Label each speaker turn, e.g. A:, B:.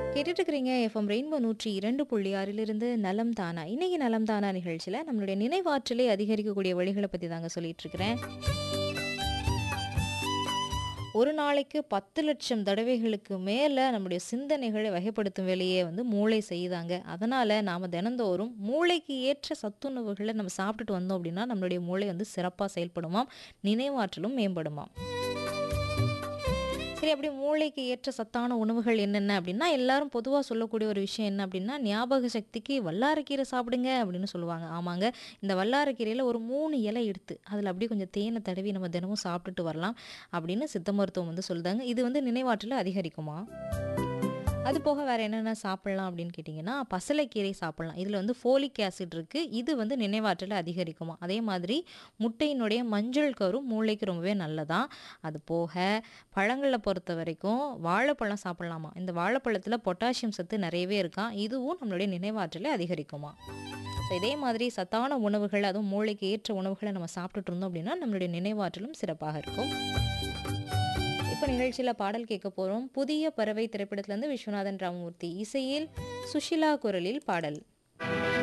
A: கேட்டுட்டு இருக்கிறீங்க FM rainbow நூற்றி இரண்டு புள்ளி ஆறிலிருந்து நலம் தானா இன்னைக்கு நலம் தானா நிகழ்ச்சியில் நம்மளுடைய நினைவாற்றலை அதிகரிக்கக்கூடிய வழிகளை பற்றி தாங்க சொல்லிட்டு இருக்கிறேன் ஒரு நாளைக்கு பத்து லட்சம் தடவைகளுக்கு மேலே நம்முடைய சிந்தனைகளை வகைப்படுத்தும் வேலையை வந்து மூளை செய்யுதாங்க அதனால் நாம் தினந்தோறும் மூளைக்கு ஏற்ற சத்துணவுகளை நம்ம சாப்பிட்டுட்டு வந்தோம் அப்படின்னா நம்மளுடைய மூளை வந்து சிறப்பாக செயல்படுமாம் நினைவாற்றலும் மேம்படுமாம் சரி அப்படி மூளைக்கு ஏற்ற சத்தான உணவுகள் என்னென்ன அப்படின்னா எல்லாரும் பொதுவாக சொல்லக்கூடிய ஒரு விஷயம் என்ன அப்படின்னா ஞாபக சக்திக்கு வல்லாரக்கீரை சாப்பிடுங்க அப்படின்னு சொல்லுவாங்க ஆமாங்க இந்த வல்லாரக்கீரையில் ஒரு மூணு இலை எடுத்து அதில் அப்படியே கொஞ்சம் தேனை தடவி நம்ம தினமும் சாப்பிட்டுட்டு வரலாம் அப்படின்னு சித்த மருத்துவம் வந்து சொல்லுதாங்க இது வந்து நினைவாற்றலை அதிகரிக்குமா அது போக வேறு என்னென்ன சாப்பிட்லாம் அப்படின்னு கேட்டிங்கன்னா பசலைக்கீரை சாப்பிட்லாம் இதில் வந்து ஃபோலிக் ஆசிட் இருக்குது இது வந்து நினைவாற்றலை அதிகரிக்குமா அதே மாதிரி முட்டையினுடைய மஞ்சள் கரு மூளைக்கு ரொம்பவே நல்லதான் அது போக பழங்களை பொறுத்த வரைக்கும் வாழைப்பழம் சாப்பிட்லாமா இந்த வாழைப்பழத்தில் பொட்டாசியம் சத்து நிறையவே இருக்கான் இதுவும் நம்மளுடைய நினைவாற்றலை அதிகரிக்குமா ஸோ இதே மாதிரி சத்தான உணவுகள் அதுவும் மூளைக்கு ஏற்ற உணவுகளை நம்ம சாப்பிட்டுட்டு இருந்தோம் அப்படின்னா நம்மளுடைய நினைவாற்றலும் சிறப்பாக இருக்கும் இப்போ நிகழ்ச்சியில் பாடல் கேட்க போகிறோம் புதிய பறவை திரைப்படத்திலேருந்து விஸ்வநாதன் ராமமூர்த்தி இசையில் சுஷிலா குரலில் பாடல்